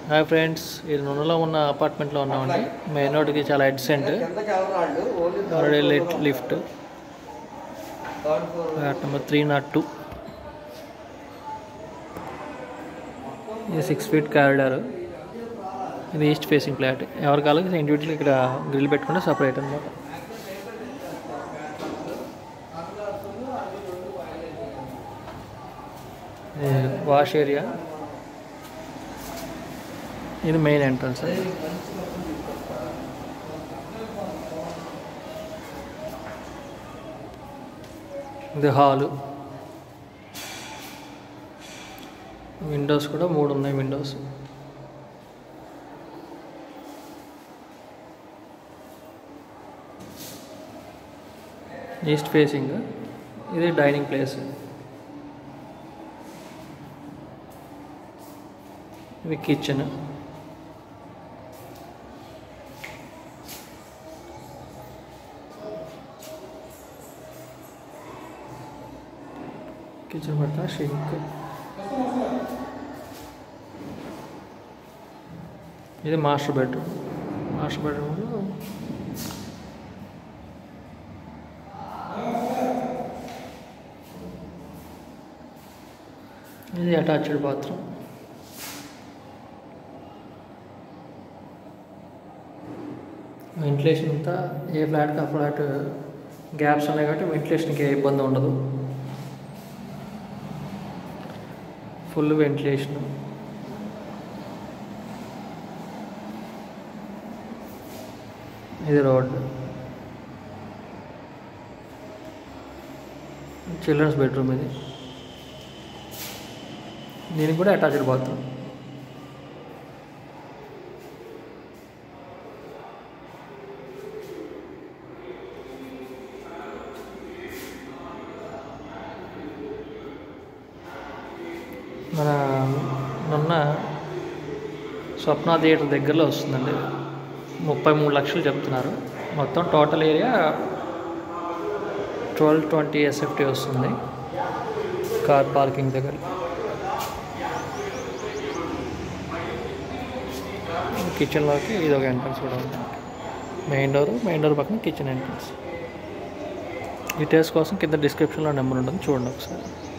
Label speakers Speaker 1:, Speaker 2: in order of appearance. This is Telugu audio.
Speaker 1: హాయ్ ఫ్రెండ్స్ ఇది నూనెలో ఉన్న అపార్ట్మెంట్లో ఉన్నామండి మెయిన్ రోడ్కి చాలా అడ్సెంట్
Speaker 2: కిందకి ఎవరాళ్ళు only
Speaker 1: already lift lift
Speaker 2: third floor
Speaker 1: flat number three not two ఇది సిక్స్ ఫీట్ కారిడార్ ఇది ఈస్ట్ ఫేసింగ్ ఫ్లాట్ ఎవరి కాళ్ళకి ఇండివిజువల్ ఇక్కడ గ్రిల్ పెట్టుకుంటే సపరేట్ అనమాట వాష్ ఏరియా ఇది మెయిన్ ఎంట్రన్స్ ఇది హాలు విండోస్ కూడా మూడు ఉన్నాయి విండోస్ ఈస్ట్ ఫేసింగ్ ఇది డైనింగ్ ప్లేస్ ఇది కిచెన్ కిచెన్ పక్కన షింక్ ఇది మాస్టర్ బెడ్రూమ్ మాస్టర్ బెడ్రూమ్లో ఇది అటాచ్డ్ బాత్రూమ్ వెంటిలేషన్ అంతా ఏ ఫ్లాట్కి ఆ ఫ్లాట్ గ్యాప్స్ ఉన్నాయి కాబట్టి వెంటిలేషన్కి ఏ ఇబ్బంది ఉండదు ఫుల్ వెంటిలేషన్ ఇది రోడ్ చిల్డ్రన్స్ బెడ్రూమ్ ఇది దీనికి కూడా అటాచ్డ్ బాత్రూమ్ మన మొన్న స్వప్న థియేటర్ దగ్గరలో వస్తుందండి ముప్పై మూడు లక్షలు చెప్తున్నారు మొత్తం total area twelve twenty S F T వస్తుంది కార్ పార్కింగ్ దగ్గర కిచెన్లోకి ఇది ఒక ఎంట్రన్స్ కూడా ఉంది మెయిన్ డోర్ మెయిన్ డోర్ పక్కన కిచెన్ ఎంట్రన్స్ డీటెయిల్స్ కోసం కింద డిస్క్రిప్షన్లో నెంబర్ ఉంటుంది చూడండి ఒకసారి